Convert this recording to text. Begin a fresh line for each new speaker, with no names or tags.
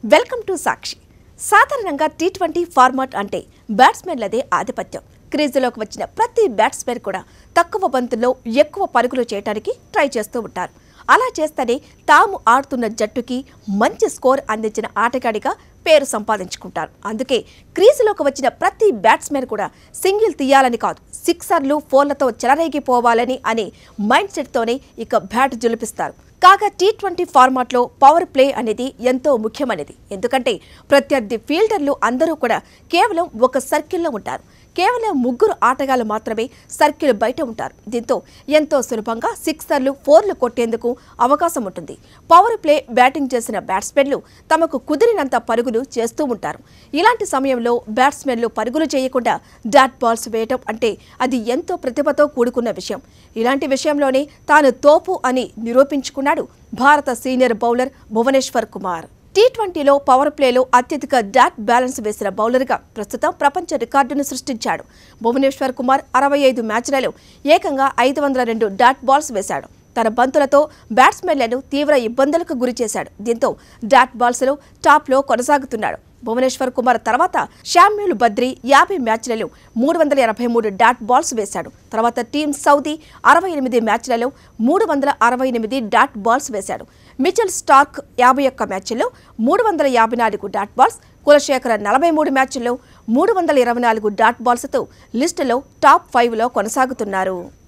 welcome to సాక్షి సాధారణంగా T twenty format అంటే బ్యాట్స్మెన్లదే ఆధిపత్యం క్రీజులోకి వచ్చిన ప్రతి బ్యాట్స్మెన్ కూడా తక్కువ బంతుల్లో ఎక్కువ పరుగులు చేయడానికి ట్రై చేస్తూ ఉంటారు అలా చేస్తేనే తాము ఆడుతున్న జట్టుకి మంచి స్కోర్ అందించిన ఆటగాడిగా పేరు సంపాదించుకుంటారు అందుకే క్రీజులోకి వచ్చిన ప్రతి బ్యాట్స్మెన్ కూడా సింగిల్ తీయాలని కాదు సిక్సర్లు ఫోర్లతో చెలరేగిపోవాలని అనే మైండ్ సెట్తోనే ఇక బ్యాట్ జులిపిస్తారు కాగా టీ ట్వంటీ ఫార్మాట్లో పవర్ ప్లే అనేది ఎంతో ముఖ్యమైనది ఎందుకంటే ప్రత్యర్థి ఫీల్డర్లు అందరూ కూడా కేవలం ఒక సర్కిల్లో ఉంటారు కేవలం ముగ్గురు ఆటగాళ్లు మాత్రమే సర్కిల్ బయట ఉంటారు దీంతో ఎంతో సులభంగా సిక్సర్లు ఫోర్లు కొట్టేందుకు అవకాశం ఉంటుంది పవర్ ప్లే బ్యాటింగ్ చేసిన బ్యాట్స్మెన్లు తమకు కుదిరినంత పరుగులు చేస్తూ ఉంటారు ఇలాంటి సమయంలో బ్యాట్స్మెన్లు పరుగులు చేయకుండా డాట్ బాల్స్ వేయటం అంటే అది ఎంతో ప్రతిభతో కూడుకున్న విషయం ఇలాంటి విషయంలోనే తాను తోపు అని నిరూపించుకున్నాడు భారత senior bowler Bhuvneshwar Kumar T ట్వంటీలో పవర్ ప్లేలో అత్యధిక డాట్ బ్యాలెన్స్ వేసిన బౌలర్గా ప్రస్తుతం ప్రపంచ రికార్డును సృష్టించాడు భువనేశ్వర్ కుమార్ అరవై ఐదు మ్యాచ్లలో ఏకంగా ఐదు వందల రెండు డాట్ బాల్స్ వేశాడు తన బంతులతో బ్యాట్స్మెన్లను తీవ్ర ఇబ్బందులకు గురి చేశాడు దీంతో డాట్ బాల్స్లో టాప్లో కొనసాగుతున్నాడు భువనేశ్వర్ కుమార్ తర్వాత షామ్యూల్ బద్రి యాభై మ్యాచ్లలో మూడు వందల ఎనభై మూడు డాట్ బాల్స్ వేశాడు తర్వాత టీం సౌదీ అరవై ఎనిమిది మ్యాచ్లలో మూడు వందల అరవై ఎనిమిది డాట్ బాల్స్ వేశాడు మిచెల్ స్టార్క్ యాభై ఒక్క మ్యాచ్ల్లో మూడు వందల యాభై నాలుగు డాట్ బాల్స్ కులశేఖర నలభై మూడు మ్యాచ్ల్లో మూడు వందల ఇరవై నాలుగు డాట్ బాల్స్తో లిస్టులో టాప్ ఫైవ్లో కొనసాగుతున్నారు